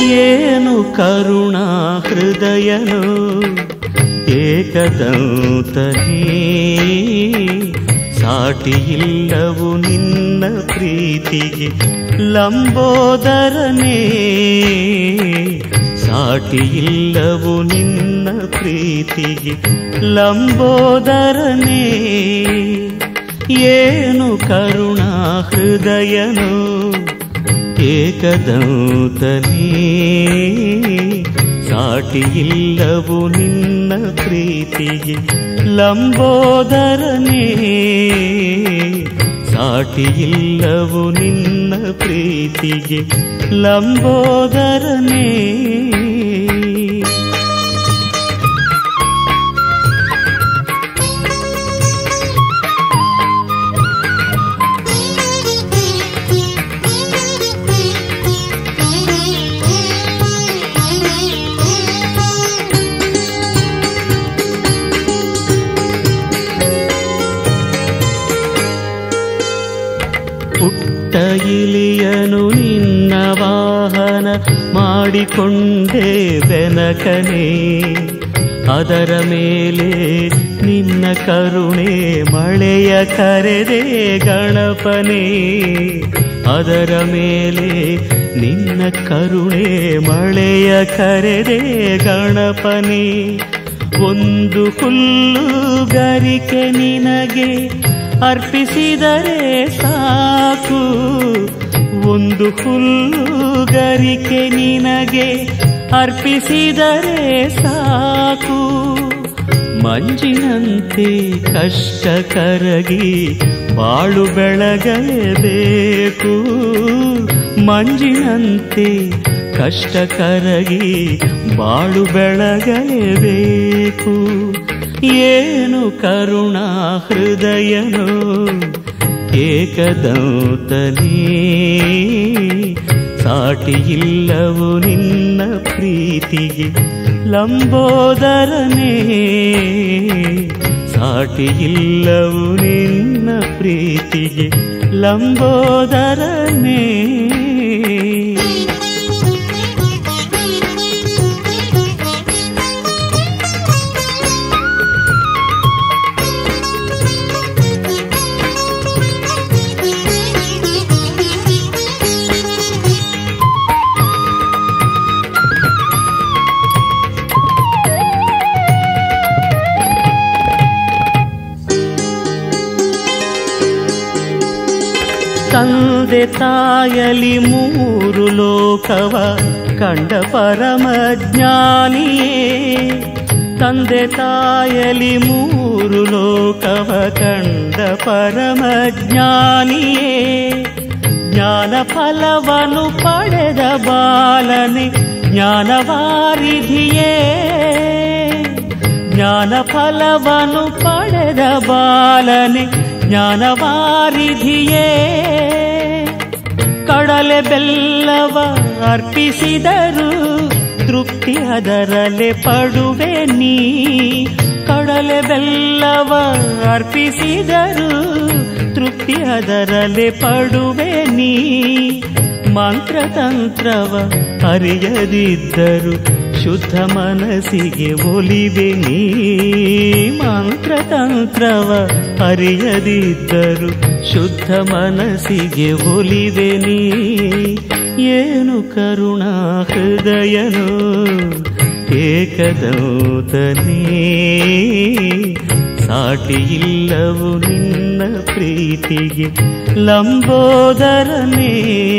ಏನು ಕರುಣಾ ಹೃದಯನು ಏಕದಂತನೇ ಸಾಟಿಯಿಲ್ಲವು ನಿನ್ನ ಪ್ರೀತಿಗೆ ಲಂಬೋದರನೇ ಸಾಟಿಯಿಲ್ಲವು ನಿನ್ನ ಪ್ರೀತಿಗೆ ಲಂಬೋದರನೇ ಏನು ಕರುಣಾ ಹೃದಯನು ಏಕದಂತನೇ ಸಾಟಿಯಿಲ್ಲವು ನಿನ್ನ ಪ್ರೀತಿಗೆ ಲಂಬೋದರನೇ ಸಾಟಿಯಿಲ್ಲವು ನಿನ್ನ ಪ್ರೀತಿಗೆ ಲಂಬೋದರನೇ ಪುಟ್ಟ ಇಲಿಯನು ನಿನ್ನ ವಾಹನ ಮಾಡಿಕೊಂಡೆ ಬೆನಕನೆ ಅದರ ಮೇಲೆ ನಿನ್ನ ಕರುಣೆ ಮಳೆಯ ಕರೆದೆ ಗಣಪನೆ ಅದರ ಮೇಲೆ ನಿನ್ನ ಕರುಣೆ ಮಳೆಯ ಕರೆದೆ ಗಣಪನೆ ಒಂದು ಹುಲ್ಲು ಗರಿಕೆ ನಿನಗೆ ಅರ್ಪಿಸಿದರೆ ಸಾಕು ಒಂದು ಹುಲ್ಲುಗರಿಕೆ ನಿನಗೆ ಅರ್ಪಿಸಿದರೆ ಸಾಕು ಮಂಜಿನಂತೆ ಕಷ್ಟ ಕರಗಿ ಬಾಳು ಬೆಳಗಲೇಬೇಕು ಮಂಜಿನಂತೆ ಕಷ್ಟ ಕರಗಿ ಬಾಳು ಬೆಳಗಲೇಬೇಕು ಏನು ಕರುಣಾ ಹೃದಯನು ಏಕದೌತನೇ ಸಾಟಿಯಿಲ್ಲವು ನಿನ್ನ ಪ್ರೀತಿಗೆ ಲಂಬೋದರನೇ ಸಾಟಿಯಿಲ್ಲವು ನಿನ್ನ ಪ್ರೀತಿಗೆ ಲಂಬೋದರನೇ ತಂದೆ ತಾಯಲಿ ಮೂರು ಲೋಕವ ಕಂಡ ಪರಮ ಜ್ಞಾನಿಯೇ ತಂದೆ ತಾಯಲಿ ಮೂರು ಲೋಕವ ಕಂಡ ಪರಮ ಜ್ಞಾನಿಯೇ ಜ್ಞಾನ ಫಲವನ್ನು ಪಡೆದ ಬಾಲನೆ ಜ್ಞಾನವಾರಿಧಿಯೇ ಜ್ಞಾನ ಫಲವನ್ನು ಪಡೆದ ಬಾಲನೆ ಜ್ಞಾನವಾರಿಧಿಯೇ ಕಡಲೆ ಬೆಲ್ಲವ ಅರ್ಪಿಸಿದರು ತೃಪ್ತಿ ಅದರಲೆ ಪಡುವೆ ನೀ ಕಡಲೆ ಬೆಲ್ಲವ ಅರ್ಪಿಸಿದರು ತೃಪ್ತಿ ಅದರಲೆ ಪಡುವೆ ನೀ ಮಂತ್ರತಂತ್ರವ ಅರಿಯದಿದ್ದರು ಶುದ್ಧ ಮನಸ್ಸಿಗೆ ಒಲಿವೆ ನೀ ಮಂತ್ರತಂತ್ರವ ಅರಿಯದಿದ್ದರು ಶುದ್ಧ ಮನಸ್ಸಿಗೆ ಒಲಿವೆ ನೀ ಏನು ಕರುಣಾ ಹೃದಯನು ಏಕದೌತನೇ ಸಾಟಿಯಿಲ್ಲವು ನಿನ್ನ ಪ್ರೀತಿಗೆ ಲಂಬೋದರನೇ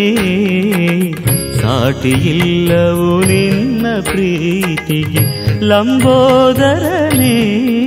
ಸಾಟಿಯಿಲ್ಲವು ನಿನ್ನ ಪ್ರೀತಿಗೆ ಲಂಬೋದರನೇ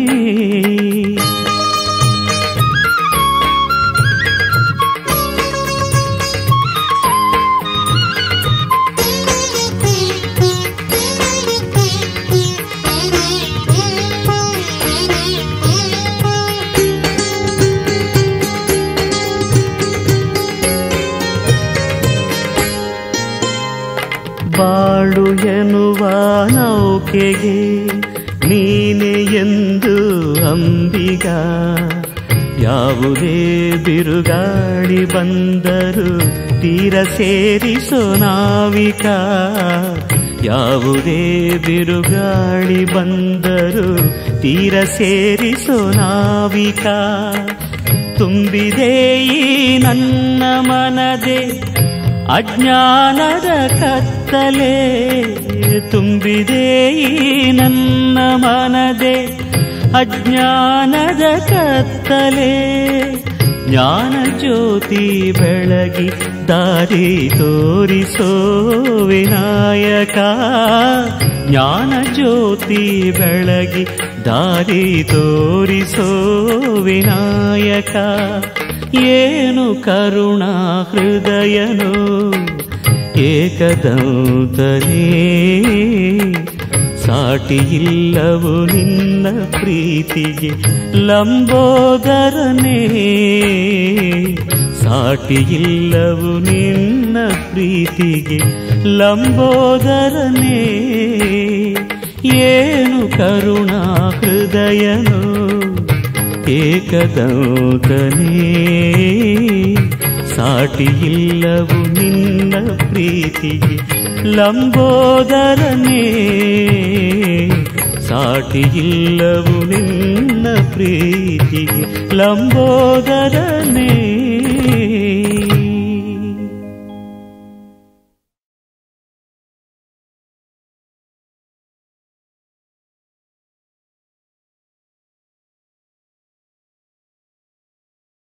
ಬಾಳು ಎನ್ನುವ ನೌಕೆಗೆ ನೀನೆ ಎಂದು ಅಂಬಿಗ ಯಾವುದೇ ಬಿರುಗಾಳಿ ಬಂದರು ತೀರ ಸೇರಿಸೋ ನಾವಿಕ ಯಾವುದೇ ಬಿರುಗಾಳಿ ಬಂದರು ತೀರ ಸೇರಿಸೋ ನಾವಿಕ ತುಂಬಿದೆ ಈ ನನ್ನ ಮನದೆ ಅಜ್ಞಾನದ ಕತ್ತಲೆ ತುಂಬಿದೆ ಈ ನನ್ನ ಮನದೆ ಅಜ್ಞಾನದ ಕತ್ತಲೆ ಜ್ಞಾನ ಜ್ಯೋತಿ ಬೆಳಗಿ ದಾರಿ ತೋರಿಸೋ ವಿನಾಯಕ ಜ್ಞಾನ ಜ್ಯೋತಿ ಬೆಳಗಿ ದಾರಿ ತೋರಿಸೋ ವಿನಾಯಕ ಏನು ಕರುಣಾ ಹೃದಯನು ಏಕದಂತನೇ ಸಾಟಿಯಿಲ್ಲವು ನಿನ್ನ ಪ್ರೀತಿಗೆ ಲಂಬೋದರನೇ ಸಾಟಿಯಿಲ್ಲವು ನಿನ್ನ ಪ್ರೀತಿಗೆ ಲಂಬೋದರನೇ ಏನು ಕರುಣಾ ಹೃದಯನು ಏಕದೌತನೇ ಸಾಟಿಯಿಲ್ಲವು ನಿನ್ನ ಪ್ರೀತಿಗೆ ಲಂಬೋದರನೇ ಸಾಟಿಯಿಲ್ಲವು ನಿನ್ನ ಪ್ರೀತಿಗೆ ಲಂಬೋದರನೇ